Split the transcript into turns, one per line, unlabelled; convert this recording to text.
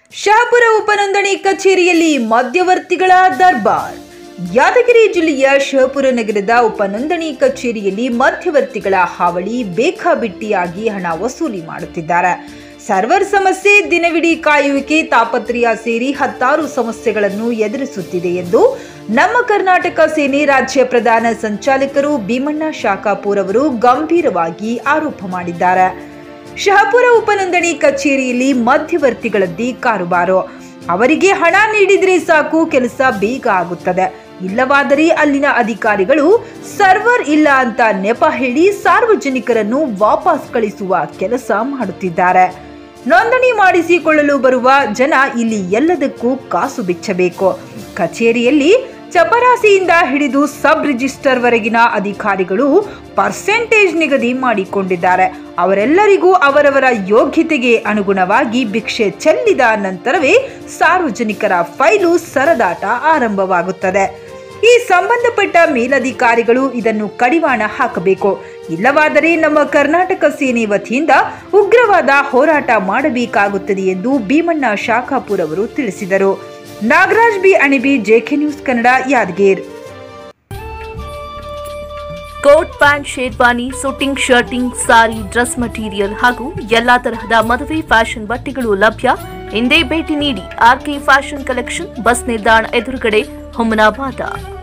ಶಹಾಪುರ ಉಪನೋಂದಣಿ ಕಚೇರಿಯಲ್ಲಿ ಮಧ್ಯವರ್ತಿಗಳ ದರ್ಬಾರ್ ಯಾದಗಿರಿ ಜಿಲ್ಲೆಯ ಶಹಪುರ ನಗರದ ಉಪನೋಂದಣಿ ಕಚೇರಿಯಲ್ಲಿ ಮಧ್ಯವರ್ತಿಗಳ ಹಾವಳಿ ಬೇಕಾಬಿಟ್ಟಿಯಾಗಿ ಹಣ ವಸೂಲಿ ಮಾಡುತ್ತಿದ್ದಾರೆ ಸರ್ವರ್ ಸಮಸ್ಯೆ ದಿನವಿಡೀ ಕಾಯುವಿಕೆ ತಾಪತ್ರಯ ಸೇರಿ ಹತ್ತಾರು ಸಮಸ್ಯೆಗಳನ್ನು ಎದುರಿಸುತ್ತಿದೆ ಎಂದು ನಮ್ಮ ಕರ್ನಾಟಕ ಸೇನೆ ರಾಜ್ಯ ಪ್ರಧಾನ ಸಂಚಾಲಕರು ಭೀಮಣ್ಣ ಶಾಖಾಪೂರ್ ಅವರು ಗಂಭೀರವಾಗಿ ಆರೋಪ ಮಾಡಿದ್ದಾರೆ ಶಹಪುರ ಉಪನೋಂದಣಿ ಕಚೇರಿಯಲ್ಲಿ ಮಧ್ಯವರ್ತಿಗಳದ್ದಿ ಕಾರುಬಾರು ಅವರಿಗೆ ಹಣ ನೀಡಿದ್ರೆ ಸಾಕು ಕೆಲಸ ಬೇಗ ಆಗುತ್ತದೆ ಇಲ್ಲವಾದರೆ ಅಲ್ಲಿನ ಅಧಿಕಾರಿಗಳು ಸರ್ವರ್ ಇಲ್ಲ ಅಂತ ನೆಪ ಹೇಳಿ ಸಾರ್ವಜನಿಕರನ್ನು ವಾಪಸ್ ಕಳಿಸುವ ಕೆಲಸ ಮಾಡುತ್ತಿದ್ದಾರೆ ನೋಂದಣಿ ಮಾಡಿಸಿಕೊಳ್ಳಲು ಬರುವ ಜನ ಇಲ್ಲಿ ಎಲ್ಲದಕ್ಕೂ ಕಾಸು ಬಿಚ್ಚಬೇಕು ಕಚೇರಿಯಲ್ಲಿ ಚಪರಾಸಿಯಿಂದ ಹಿಡಿದು ಸಬ್ ರಿಜಿಸ್ಟರ್ ವರೆಗಿನ ಅಧಿಕಾರಿಗಳು ಪರ್ಸೆಂಟೇಜ್ ನಿಗದಿ ಮಾಡಿಕೊಂಡಿದ್ದಾರೆ ಅವರೆಲ್ಲರಿಗೂ ಅವರವರ ಯೋಗ್ಯತೆಗೆ ಅನುಗುಣವಾಗಿ ಭಿಕ್ಷೆ ಚೆಲ್ಲಿದ ನಂತರವೇ ಸಾರ್ವಜನಿಕರ ಫೈಲು ಸರದಾಟ ಆರಂಭವಾಗುತ್ತದೆ ಈ ಸಂಬಂಧಪಟ್ಟ ಮೇಲಧಿಕಾರಿಗಳು ಇದನ್ನು ಕಡಿವಾಣ ಹಾಕಬೇಕು ಇಲ್ಲವಾದರೆ ನಮ್ಮ ಕರ್ನಾಟಕ ಸೇನೆ ವತಿಯಿಂದ ಉಗ್ರವಾದ ಹೋರಾಟ ಮಾಡಬೇಕಾಗುತ್ತದೆ ಎಂದು ಭೀಮಣ್ಣ ಶಾಖಾಪುರ್ ಅವರು ತಿಳಿಸಿದರು ನಾಗರಾಜ್ ಬಿ ಅಣಿಬಿ JK news Kannada Yadgir
coat pant sherwani suiting shirting sari dress material ಹಾಗೂ ಎಲ್ಲಾ ತರಹದ ಮದುವೆ ಫ್ಯಾಷನ್ ಬಟ್ಟೆಗಳು ಲಭ್ಯ ಹಿಂದೆ ಭೇಟಿ ನೀಡಿ ಆರ್ಕೆ ಫ್ಯಾಷನ್ ಕಲೆಕ್ಷನ್ ಬಸ್ ನಿಲ್ದಾಣ ಎದುರುಗಡೆ ಹುಮನಾಬಾದ